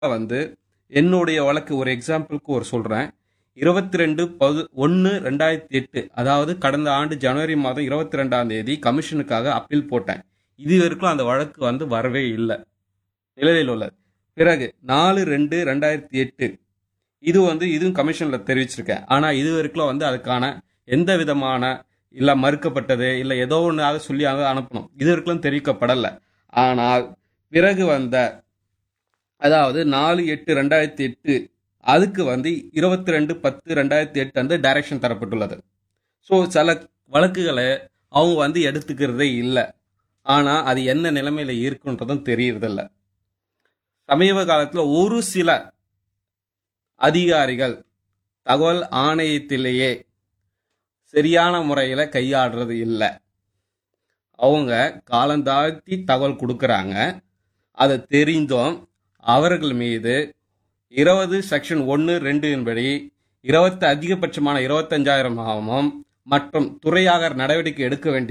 வந்து என்னுடைய வழக்கு ஒரு எக்ஸாம்பிளுக்கு ஒரு சொல்றேன் இருபத்தி ரெண்டு பது ஒன்று ரெண்டாயிரத்தி எட்டு அதாவது கடந்த ஆண்டு ஜனவரி மாதம் இருபத்தி ரெண்டாம் தேதி கமிஷனுக்காக அப்பீல் போட்டேன் இது வரைக்கும் அந்த வழக்கு வந்து வரவே இல்லை நிலையில் உள்ளது பிறகு நாலு ரெண்டு ரெண்டாயிரத்தி எட்டு இது வந்து இதுவும் கமிஷன்ல தெரிவிச்சிருக்கேன் ஆனா இது வரைக்கும் வந்து அதுக்கான எந்த விதமான இல்ல மறுக்கப்பட்டது இல்ல ஏதோ ஒன்று அதை சொல்லி அதை அனுப்பணும் இது வரைக்கும் தெரிவிக்கப்படலை ஆனால் பிறகு வந்த அதாவது நாலு எட்டு ரெண்டாயிரத்தி எட்டு அதுக்கு வந்து இருபத்தி ரெண்டு பத்து ரெண்டாயிரத்தி எட்டு வந்து டைரக்ஷன் தரப்பட்டுள்ளது ஸோ சில வழக்குகளை அவங்க வந்து எடுத்துக்கிறதே இல்லை ஆனால் அது என்ன நிலைமையில இருக்குன்றதும் தெரியறதில்ல சமீப காலத்தில் ஒரு சில அதிகாரிகள் தகவல் ஆணையத்திலேயே சரியான முறையில் கையாடுறது இல்லை அவங்க காலந்தாழ்த்தி தகவல் கொடுக்குறாங்க அதை தெரிந்தும் அவர்கள் மீது இருபது செக்ஷன் ஒன்று ரெண்டின் படி இருபத்தி அதிகபட்சமான இருபத்தஞ்சாயிரம் ஆகமும் மற்றும் துறையாக நடவடிக்கை எடுக்க வேண்டிய